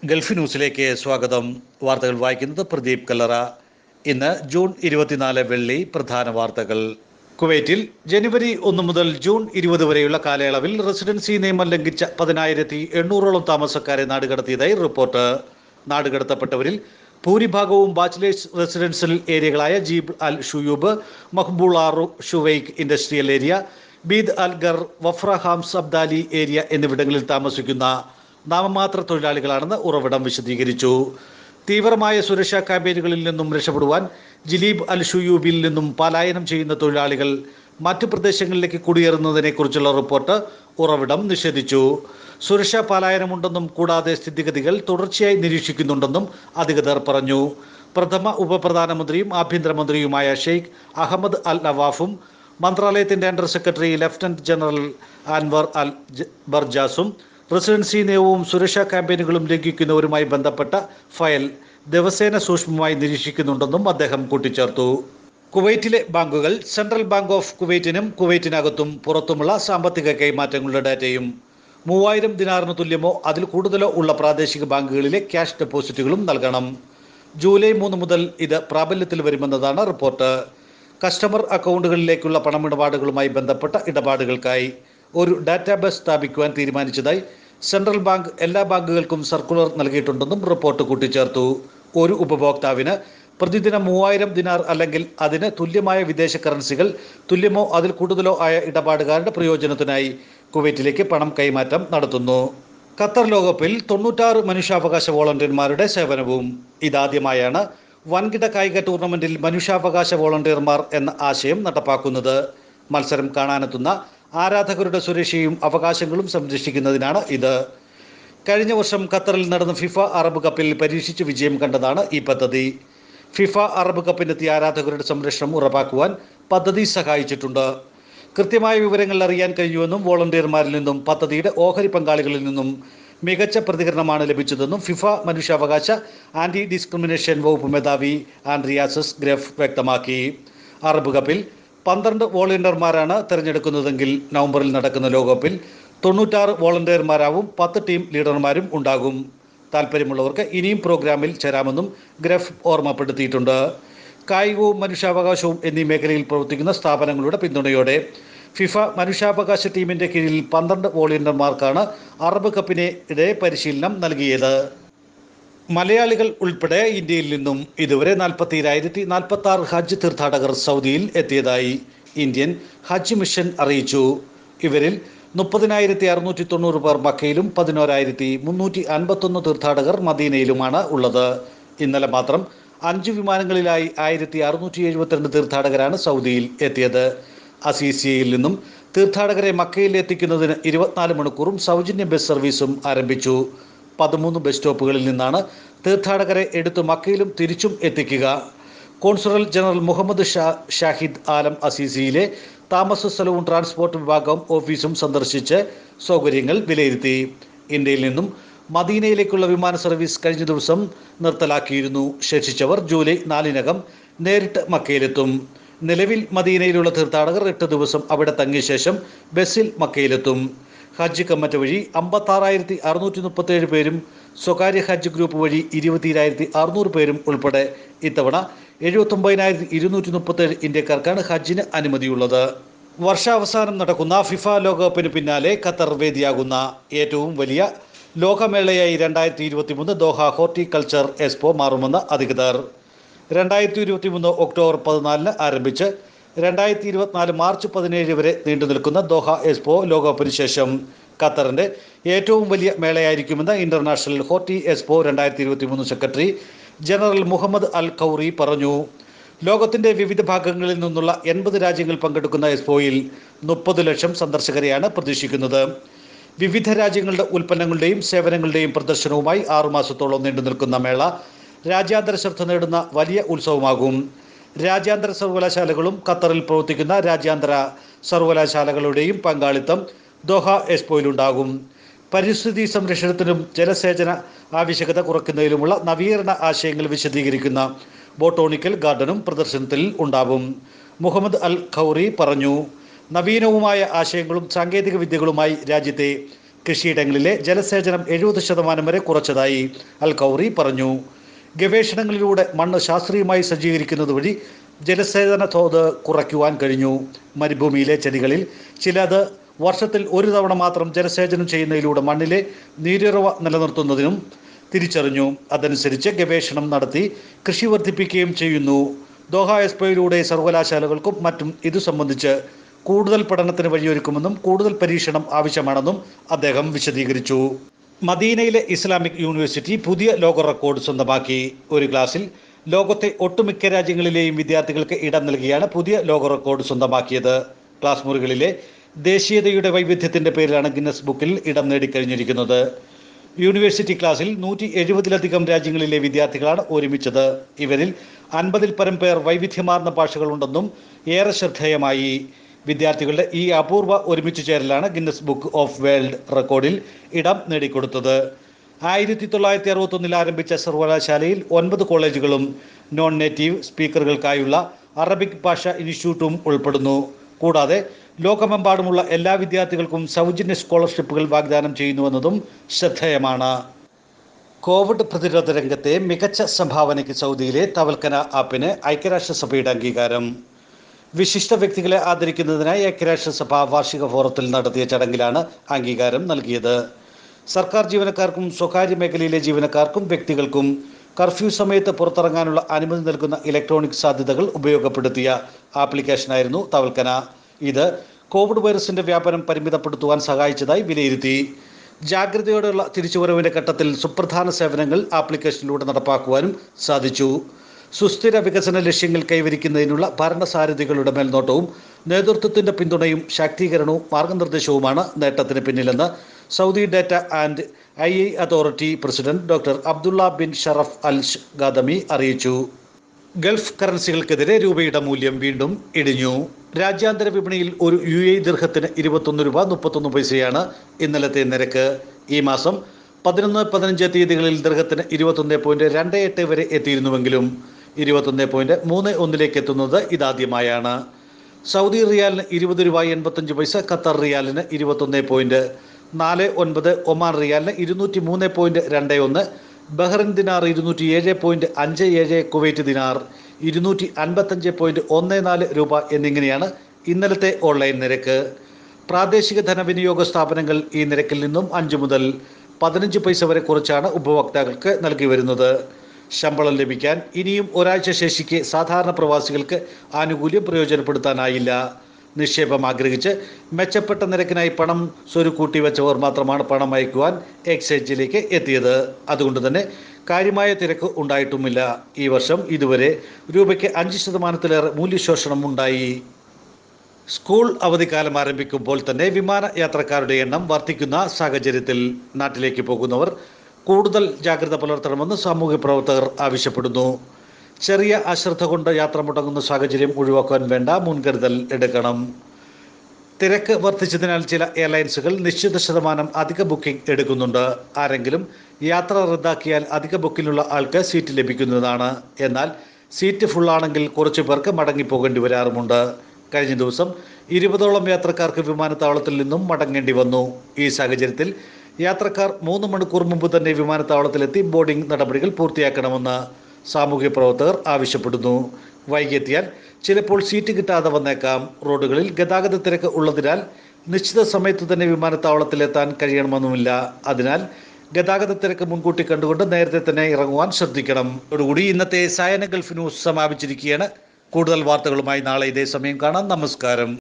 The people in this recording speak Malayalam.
ഗൾഫ് ന്യൂസിലേക്ക് സ്വാഗതം വാർത്തകൾ വായിക്കുന്നത് പ്രദീപ് കല്ലറ ഇന്ന് ജൂൺ ഇരുപത്തിനാല് വെള്ളി പ്രധാന വാർത്തകൾ കുവൈറ്റിൽ ജനുവരി ഒന്ന് മുതൽ ജൂൺ ഇരുപത് വരെയുള്ള കാലയളവിൽ റെസിഡൻസി നിയമം ലംഘിച്ച പതിനായിരത്തി എണ്ണൂറോളം താമസക്കാരെ നാടുകടത്തിയതായി റിപ്പോർട്ട് നാടുകടത്തപ്പെട്ടവരിൽ ഭൂരിഭാഗവും ബാച്ചിലേഴ്സ് റെസിഡൻഷ്യൽ ഏരിയകളായ ജീബ് അൽ ഷുയൂബ് മഹ്ബൂളാറു Shuwaikh industrial area Bneid Al Gar വഫ്രഹാം സബ്ദാലി ഏരിയ എന്നിവിടങ്ങളിൽ താമസിക്കുന്ന നാമമാത്ര തൊഴിലാളികളാണെന്ന് ഉറവിടം വിശദീകരിച്ചു തീവ്രമായ സുരക്ഷാ ക്യാമ്പയിനുകളിൽ നിന്നും രക്ഷപ്പെടുവാൻ ജിലീബ് അൽ ഷുയൂബിൽ നിന്നും പലായനം ചെയ്യുന്ന തൊഴിലാളികൾ മറ്റു പ്രദേശങ്ങളിലേക്ക് കുടിയേറുന്നതിനെക്കുറിച്ചുള്ള റിപ്പോർട്ട് ഉറവിടം നിഷേധിച്ചു സുരക്ഷാ പലായനമുണ്ടെന്നും കൂടാതെ സ്ഥിതിഗതികൾ തുടർച്ചയായി നിരീക്ഷിക്കുന്നുണ്ടെന്നും അധികൃതർ പറഞ്ഞു പ്രഥമ ഉപപ്രധാനമന്ത്രിയും ആഭ്യന്തരമന്ത്രിയുമായ ഷെയ്ഖ് അഹമ്മദ് അൽ നവാഫും മന്ത്രാലയത്തിന്റെ under secretary lieutenant general Anwar Al ജ- ബർജാസും റെസിഡൻസി നിയമവും സുരക്ഷാ ക്യാമ്പയിനുകളും ലംഘിക്കുന്നവരുമായി ബന്ധപ്പെട്ട ഫയൽ ദിവസേന സൂക്ഷ്മമായി നിരീക്ഷിക്കുന്നുണ്ടെന്നും അദ്ദേഹം കൂട്ടിച്ചേർത്തു കുവൈറ്റിലെ ബാങ്കുകൾ സെൻട്രൽ ബാങ്ക് ഓഫ് കുവൈറ്റിനും കുവൈറ്റിനകത്തും പുറത്തുമുള്ള സാമ്പത്തിക കൈമാറ്റങ്ങളുടെ ഡാറ്റയും മൂവായിരം ദിനാറിന് തുല്യമോ അതിൽ കൂടുതലോ ഉള്ള പ്രാദേശിക ബാങ്കുകളിലെ ക്യാഷ് ഡെപ്പോസിറ്റുകളും നൽകണം ജൂലൈ മൂന്ന് മുതൽ ഇത് പ്രാബല്യത്തിൽ വരുമെന്നതാണ് റിപ്പോർട്ട് കസ്റ്റമർ അക്കൗണ്ടുകളിലേക്കുള്ള പണമിടപാടുകളുമായി ബന്ധപ്പെട്ട ഇടപാടുകൾക്കായി ഒരു ഡാറ്റാബേസ് സ്ഥാപിക്കുവാൻ തീരുമാനിച്ചതായി സെൻട്രൽ ബാങ്ക് എല്ലാ ബാങ്കുകൾക്കും സർക്കുലർ നൽകിയിട്ടുണ്ടെന്നും റിപ്പോർട്ട് കൂട്ടിച്ചേർത്തു ഒരു ഉപഭോക്താവിന് പ്രതിദിനം മൂവായിരം ദിനാർ അല്ലെങ്കിൽ അതിന് തുല്യമായ വിദേശ കറൻസികൾ തുല്യമോ അതിൽ കൂടുതലോ ആയ ഇടപാടുകാരുടെ പ്രയോജനത്തിനായി കുവൈറ്റിലേക്ക് പണം കൈമാറ്റം നടത്തുന്നു ഖത്തർ ലോകകപ്പിൽ തൊണ്ണൂറ്റാറ് മനുഷ്യാവകാശ വോളണ്ടിയർമാരുടെ സേവനവും ഇതാദ്യമായാണ് വൻകിട കായിക ടൂർണമെന്റിൽ മനുഷ്യാവകാശ വോളണ്ടിയർമാർ എന്ന ആശയം നടപ്പാക്കുന്നത് മത്സരം കാണാനെത്തുന്ന ആരാധകരുടെ സുരക്ഷയും അവകാശങ്ങളും സംരക്ഷിക്കുന്നതിനാണ് ഇത് കഴിഞ്ഞ വർഷം ഖത്തറിൽ നടന്ന ഫിഫ അറബ് കപ്പിൽ പരീക്ഷിച്ച് വിജയം കണ്ടതാണ് ഈ പദ്ധതി ഫിഫ അറബ് കപ്പിനെത്തിയ ആരാധകരുടെ സംരക്ഷണം ഉറപ്പാക്കുവാൻ പദ്ധതി സഹായിച്ചിട്ടുണ്ട് കൃത്യമായ വിവരങ്ങൾ അറിയാൻ കഴിയുമെന്നും വോളണ്ടിയർമാരിൽ നിന്നും പദ്ധതിയുടെ ഓഹരി പങ്കാളികളിൽ നിന്നും മികച്ച പ്രതികരണമാണ് ലഭിച്ചതെന്നും ഫിഫ മനുഷ്യാവകാശ ആന്റി ഡിസ്ക്രിമിനേഷൻ വകുപ്പ് മേധാവി ആൻഡ്രിയാസസ് ഗ്രഫ് വ്യക്തമാക്കി അറബ് കപ്പിൽ പന്ത്രണ്ട് വോളണ്ടിയർമാരാണ് തിരഞ്ഞെടുക്കുന്നതെങ്കിൽ നവംബറിൽ നടക്കുന്ന ലോകകപ്പിൽ തൊണ്ണൂറ്റാറ് വോളണ്ടിയർമാരാവും പത്ത് ടീം ലീഡർമാരും ഉണ്ടാകും താല്പര്യമുള്ളവർക്ക് ഇനിയും പ്രോഗ്രാമിൽ ചേരാമെന്നും ഗ്രഫ് ഓർമ്മപ്പെടുത്തിയിട്ടുണ്ട് കായികവും മനുഷ്യാവകാശവും എന്നീ മേഖലയിൽ പ്രവർത്തിക്കുന്ന സ്ഥാപനങ്ങളുടെ പിന്തുണയോടെ ഫിഫ മനുഷ്യാവകാശ ടീമിന്റെ കീഴിൽ പന്ത്രണ്ട് വോളണ്ടിയർമാർക്കാണ് അറബ് കപ്പിനിടെ പരിശീലനം നൽകിയത് മലയാളികൾ ഉൾപ്പെടെ ഇന്ത്യയിൽ നിന്നും ഇതുവരെ നാൽപ്പത്തിരായിരത്തി നാൽപ്പത്തി ആറ് ഹജ്ജ് തീർത്ഥാടകർ സൗദിയിൽ എത്തിയതായി ഇന്ത്യൻ ഹജ്ജ് മിഷൻ അറിയിച്ചു ഇവരിൽ മുപ്പതിനായിരത്തി അറുന്നൂറ്റി തൊണ്ണൂറ് പേർ മക്കയിലും പതിനോരായിരത്തി മുന്നൂറ്റി അൻപത്തൊന്ന് തീർത്ഥാടകർ മദീനയിലുമാണ് ഉള്ളത് ഇന്നലെ മാത്രം അഞ്ച് വിമാനങ്ങളിലായി ആയിരത്തി അറുന്നൂറ്റി എഴുപത്തിരണ്ട് തീർത്ഥാടകരാണ് സൗദിയിൽ എത്തിയത് അസീസിയയിൽ നിന്നും തീർത്ഥാടകരെ മക്കയിൽ എത്തിക്കുന്നതിന് ഇരുപത്തിനാല് മണിക്കൂറും സൗജന്യ ബസ് സർവീസും ആരംഭിച്ചു പതിമൂന്ന് ബസ് സ്റ്റോപ്പുകളിൽ നിന്നാണ് തീർത്ഥാടകരെ എടുത്ത് മക്കയിലും തിരിച്ചും എത്തിക്കുക കോൺസുറൽ ജനറൽ മുഹമ്മദ് ഷാ ഷാഹിദ് ആലം അസീസിയിലെ താമസ സ്ഥലവും ട്രാൻസ്പോർട്ട് വിഭാഗം ഓഫീസും സന്ദർശിച്ച് സൗകര്യങ്ങൾ വിലയിരുത്തി ഇന്ത്യയിൽ നിന്നും മദീനയിലേക്കുള്ള വിമാന സർവീസ് കഴിഞ്ഞ ദിവസം നിർത്തലാക്കിയിരുന്നു ശേഷിച്ചവർ ജൂലൈ നാലിനകം നേരിട്ട് മക്കയിലെത്തും നിലവിൽ മദീനയിലുള്ള തീർത്ഥാടകർ എട്ട് ദിവസം അവിടെ തങ്ങിയ ശേഷം ബസ്സിൽ മക്കയിലെത്തും ഹജ്ജ് കമ്മിറ്റി വഴി അമ്പത്താറായിരത്തി അറുന്നൂറ്റി മുപ്പത്തേഴ് പേരും സ്വകാര്യ ഹജ്ജ് ഗ്രൂപ്പ് വഴി ഇരുപത്തിരായിരത്തി അറുന്നൂറ് പേരും ഉൾപ്പെടെ ഇത്തവണ എഴുപത്തൊമ്പതിനായിരത്തി ഇരുന്നൂറ്റി മുപ്പത്തേഴ് ഇന്ത്യക്കാർക്കാണ് ഹജ്ജിന് അനുമതിയുള്ളത് വർഷാവസാനം നടക്കുന്ന ഫിഫ ലോകകപ്പിന് പിന്നാലെ ഖത്തർ വേദിയാകുന്ന ഏറ്റവും വലിയ ലോകമേളയായി രണ്ടായിരത്തി ഇരുപത്തി മൂന്ന് ദോഹ ഹോർട്ടിക്കൾച്ചർ എക്സ്പോ മാറുമെന്ന് അധികൃതർ രണ്ടായിരത്തി ഇരുപത്തി മൂന്ന് ഒക്ടോബർ പതിനാലിന് ആരംഭിച്ച് രണ്ടായിരത്തി ഇരുപത്തിനാല് മാർച്ച് പതിനേഴ് വരെ നീണ്ടു നിൽക്കുന്ന ദോഹ എക്സ്പോ ലോകകപ്പിന് ശേഷം ഖത്തറിൻ്റെ ഏറ്റവും വലിയ മേളയായിരിക്കുമെന്ന് ഇന്റർനാഷണൽ ഹോർട്ടി എക്സ്പോ രണ്ടായിരത്തി ഇരുപത്തി മൂന്ന് secretary general Mohammed Al Khouri പറഞ്ഞു ലോകത്തിന്റെ വിവിധ ഭാഗങ്ങളിൽ നിന്നുള്ള എൺപത് രാജ്യങ്ങൾ പങ്കെടുക്കുന്ന എക്സ്പോയിൽ മുപ്പത് ലക്ഷം സന്ദർശകരെയാണ് പ്രതീക്ഷിക്കുന്നത് വിവിധ രാജ്യങ്ങളുടെ ഉൽപ്പന്നങ്ങളുടെയും സേവനങ്ങളുടെയും പ്രദർശനവുമായി ആറുമാസത്തോളം നീണ്ടു നിൽക്കുന്ന മേള രാജ്യാന്തര ശ്രദ്ധ നേടുന്ന വലിയ ഉത്സവമാകും രാജ്യാന്തര സർവകലാശാലകളും ഖത്തറിൽ പ്രവർത്തിക്കുന്ന രാജ്യാന്തര സർവകലാശാലകളുടെയും പങ്കാളിത്തം ദോഹ എക്സ്പോയിലുണ്ടാകും പരിസ്ഥിതി സംരക്ഷണത്തിനും ജലസേചന ആവശ്യകത കുറയ്ക്കുന്നതിലുമുള്ള നവീകരണ ആശയങ്ങൾ വിശദീകരിക്കുന്ന ബോട്ടോണിക്കൽ ഗാർഡനും പ്രദർശനത്തിൽ ഉണ്ടാവും മുഹമ്മദ് അൽ ഖൗറി പറഞ്ഞു നവീനവുമായ ആശയങ്ങളും സാങ്കേതിക വിദ്യകളുമായി രാജ്യത്തെ കൃഷിയിടങ്ങളിലെ ജലസേചനം എഴുപത് ശതമാനം വരെ കുറച്ചതായി അൽ കൗറി പറഞ്ഞു ഗവേഷണങ്ങളിലൂടെ മണ്ണ് ശാസ്ത്രീയമായി സജ്ജീകരിക്കുന്നത് വഴി ജലസേചന തോത് കുറയ്ക്കുവാൻ കഴിഞ്ഞു മരുഭൂമിയിലെ ചെടികളിൽ ചിലത് വർഷത്തിൽ ഒരു തവണ മാത്രം ജലസേചനം ചെയ്യുന്നതിലൂടെ മണ്ണിലെ നീരുറവ നിലനിർത്തുന്നതിനും തിരിച്ചറിഞ്ഞു അതനുസരിച്ച് ഗവേഷണം നടത്തി കൃഷി വർദ്ധിപ്പിക്കുകയും ചെയ്യുന്നു ദോഹ എക്സ്പോയിലൂടെ സർവകലാശാലകൾക്കും മറ്റും ഇതു സംബന്ധിച്ച് കൂടുതൽ പഠനത്തിന് വഴിയൊരുക്കുമെന്നും കൂടുതൽ പരീക്ഷണം ആവശ്യമാണെന്നും അദ്ദേഹം വിശദീകരിച്ചു മദീനയിലെ ഇസ്ലാമിക് യൂണിവേഴ്സിറ്റി പുതിയ ലോക റെക്കോർഡ് സ്വന്തമാക്കി ഒരു ക്ലാസ്സിൽ ലോകത്തെ ഒട്ടുമിക്ക രാജ്യങ്ങളിലെയും വിദ്യാർത്ഥികൾക്ക് ഇടം നൽകിയാണ് പുതിയ ലോക റെക്കോർഡ് സ്വന്തമാക്കിയത് ക്ലാസ് മുറികളിലെ ദേശീയതയുടെ വൈവിധ്യത്തിന്റെ പേരിലാണ് ഗിന്നസ് ബുക്കിൽ ഇടം നേടിക്കഴിഞ്ഞിരിക്കുന്നത് യൂണിവേഴ്സിറ്റി ക്ലാസ്സിൽ നൂറ്റി എഴുപതിലധികം രാജ്യങ്ങളിലെ വിദ്യാർത്ഥികളാണ് ഒരുമിച്ചത് ഇവരിൽ അൻപതിൽ പരം പേർ വൈവിധ്യമാർന്ന ഭാഷകളുണ്ടെന്നും ഏറെ ശ്രദ്ധേയമായി വിദ്യാർത്ഥികളുടെ ഈ അപൂർവ ഒരുമിച്ച് ചേരലാണ് ഗിന്നസ് ബുക്ക് ഓഫ് വേൾഡ് റെക്കോർഡിൽ ഇടം നേടിക്കൊടുത്തത് ആയിരത്തി തൊള്ളായിരത്തി അറുപത്തൊന്നിൽ ആരംഭിച്ച സർവകലാശാലയിൽ ഒൻപത് കോളേജുകളും നോൺ നേറ്റീവ് സ്പീക്കറുകൾക്കായുള്ള അറബിക് ഭാഷ ഇൻസ്റ്റിറ്റ്യൂട്ടും ഉൾപ്പെടുന്നു കൂടാതെ ലോകമെമ്പാടുമുള്ള എല്ലാ വിദ്യാർത്ഥികൾക്കും സൗജന്യ സ്കോളർഷിപ്പുകൾ വാഗ്ദാനം ചെയ്യുന്നുവെന്നതും ശ്രദ്ധേയമാണ് കോവിഡ് പ്രതിരോധ രംഗത്തെ മികച്ച സംഭാവനയ്ക്ക് സൗദിയിലെ തവൽക്കന ആപ്പിന് ഐക്യരാഷ്ട്രസഭയുടെ അംഗീകാരം വിശിഷ്ട വ്യക്തികളെ ആദരിക്കുന്നതിനായി ഐക്യരാഷ്ട്രസഭ വാർഷിക ഫോറത്തിൽ നടത്തിയ ചടങ്ങിലാണ് അംഗീകാരം നൽകിയത് സർക്കാർ ജീവനക്കാർക്കും സ്വകാര്യ മേഖലയിലെ ജീവനക്കാർക്കും വ്യക്തികൾക്കും കർഫ്യൂ സമയത്ത് പുറത്തിറങ്ങാനുള്ള അനുമതി നൽകുന്ന ഇലക്ട്രോണിക് സാധ്യതകൾ ഉപയോഗപ്പെടുത്തിയ ആപ്ലിക്കേഷനായിരുന്നു തവൽക്കന ഇത് കോവിഡ് വൈറസിന്റെ വ്യാപനം പരിമിതപ്പെടുത്തുവാൻ സഹായിച്ചതായി വിലയിരുത്തി ജാഗ്രതയോടെയുള്ള തിരിച്ചുവരവിന്റെ ഘട്ടത്തിൽ സുപ്രധാന സേവനങ്ങൾ ആപ്ലിക്കേഷനിലൂടെ നടപ്പാക്കുവാനും സാധിച്ചു സുസ്ഥിര വികസന ലക്ഷ്യങ്ങൾ കൈവരിക്കുന്നതിനുള്ള ഭരണസാരഥികളുടെ മേൽനോട്ടവും നേതൃത്വത്തിന്റെ പിന്തുണയും ശാക്തീകരണവും മാർഗനിർദ്ദേശവുമാണ് നേട്ടത്തിന് പിന്നിലെന്ന് Saudi data and A I authority president doctor Abdullah bin Sharaf Al ഗാദമി അറിയിച്ചു ഗൾഫ് കറൻസികൾക്കെതിരെ രൂപയുടെ മൂല്യം വീണ്ടും ഇടിഞ്ഞു രാജ്യാന്തര വിപണിയിൽ ഒരു യു എ ദീർഘത്തിന് ഇരുപത്തൊന്ന് രൂപ മുപ്പത്തൊന്ന് പൈസയാണ് ഇന്നലത്തെ നിരക്ക് ഈ മാസം പതിനൊന്ന് പതിനഞ്ച് തീയതികളിൽ ദീർഘത്തിന് ഇരുപത്തൊന്ന് പോയിന്റ് രണ്ട് എട്ട് വരെ എത്തിയിരുന്നുവെങ്കിലും ഇരുപത്തൊന്ന് പോയിന്റ് മൂന്ന് ഒന്നിലേക്ക് എത്തുന്നത് ഇതാദ്യമായാണ് സൗദി റിയാലിന് ഇരുപത് രൂപ എൺപത്തഞ്ച് പൈസ ഖത്തർ റിയാലിന് ഇരുപത്തൊന്ന് പോയിന്റ് നാല് ഒൻപത് ഒമാൻ റിയാലിന് ഇരുന്നൂറ്റി മൂന്ന് പോയിന്റ് രണ്ട് ഒന്ന് ബഹ്റിൻ ദിനാർ ഇരുന്നൂറ്റി ഏഴ് പോയിന്റ് അഞ്ച് ഏഴ് കുവൈറ്റ് ദിനാർ ഇരുന്നൂറ്റി അൻപത്തഞ്ച് പോയിന്റ് ഒന്ന് നാല് രൂപ എന്നിങ്ങനെയാണ് ഇന്നലത്തെ ഓൺലൈൻ നിരക്ക് പ്രാദേശിക ധനവിനിയോഗ സ്ഥാപനങ്ങൾ ഈ നിരക്കിൽ നിന്നും അഞ്ച് മുതൽ പതിനഞ്ച് പൈസ വരെ കുറച്ചാണ് ഉപഭോക്താക്കൾക്ക് നൽകി വരുന്നത് ശമ്പളം ലഭിക്കാൻ ഇനിയും ഒരാഴ്ച ശേഷിക്ക് സാധാരണ പ്രവാസികൾക്ക് ആനുകൂല്യം പ്രയോജനപ്പെടുത്താനായില്ല നിക്ഷേപം ആഗ്രഹിച്ച് മെച്ചപ്പെട്ട നിരക്കിനായി പണം സ്വരുക്കൂട്ടി വെച്ചവർ മാത്രമാണ് പണം അയക്കുവാൻ എക്സ്ചേഞ്ചിലേക്ക് എത്തിയത് അതുകൊണ്ട് തന്നെ കാര്യമായ തിരക്ക് ഉണ്ടായിട്ടുമില്ല ഈ വർഷം ഇതുവരെ രൂപയ്ക്ക് അഞ്ച് ശതമാനത്തിലേറെ മൂല്യശോഷണം ഉണ്ടായി സ്കൂൾ അവധിക്കാലം ആരംഭിക്കുമ്പോൾ തന്നെ വിമാന യാത്രക്കാരുടെ എണ്ണം വർദ്ധിക്കുന്ന സാഹചര്യത്തിൽ നാട്ടിലേക്ക് പോകുന്നവർ കൂടുതൽ ജാഗ്രത പുലർത്തണമെന്ന് സാമൂഹ്യ പ്രവർത്തകർ ആവശ്യപ്പെടുന്നു ചെറിയ അശ്രദ്ധ കൊണ്ട് യാത്ര മുടങ്ങുന്ന സാഹചര്യം ഒഴിവാക്കാൻ വേണ്ട മുൻകരുതൽ എടുക്കണം തിരക്ക് വർദ്ധിച്ചതിനാൽ ചില എയർലൈൻസുകൾ നിശ്ചിത ശതമാനം അധിക ബുക്കിംഗ് എടുക്കുന്നുണ്ട് ആരെങ്കിലും യാത്ര റദ്ദാക്കിയാൽ അധിക ബുക്കിലുള്ള ആൾക്ക് സീറ്റ് ലഭിക്കുന്നതാണ് എന്നാൽ സീറ്റ് ഫുള്ളാണെങ്കിൽ കുറച്ചു പേർക്ക് മടങ്ങിപ്പോകേണ്ടി വരാറുമുണ്ട് കഴിഞ്ഞ ദിവസം ഇരുപതോളം യാത്രക്കാർക്ക് വിമാനത്താവളത്തിൽ നിന്നും മടങ്ങേണ്ടി വന്നു ഈ സാഹചര്യത്തിൽ യാത്രക്കാർ മൂന്ന് മണിക്കൂർ മുമ്പ് തന്നെ വിമാനത്താവളത്തിലെത്തി ബോർഡിംഗ് നടപടികൾ പൂർത്തിയാക്കണമെന്ന് സാമൂഹ്യ പ്രവർത്തകർ ആവശ്യപ്പെടുന്നു വൈകിയെത്തിയാൽ ചിലപ്പോൾ സീറ്റ് കിട്ടാതെ വന്നേക്കാം റോഡുകളിൽ ഗതാഗത തിരക്ക് ഉള്ളതിനാൽ നിശ്ചിത സമയത്ത് തന്നെ വിമാനത്താവളത്തിലെത്താൻ കഴിയണമെന്നുമില്ല അതിനാൽ ഗതാഗത തിരക്ക് മുൻകൂട്ടി കണ്ടുകൊണ്ട് നേരത്തെ തന്നെ ഇറങ്ങുവാൻ ശ്രദ്ധിക്കണം അതോടുകൂടി ഇന്നത്തെ സായന ഗൾഫ് ന്യൂസ് സമാപിച്ചിരിക്കുകയാണ് കൂടുതൽ വാർത്തകളുമായി നാളെ ഇതേ സമയം കാണാം നമസ്കാരം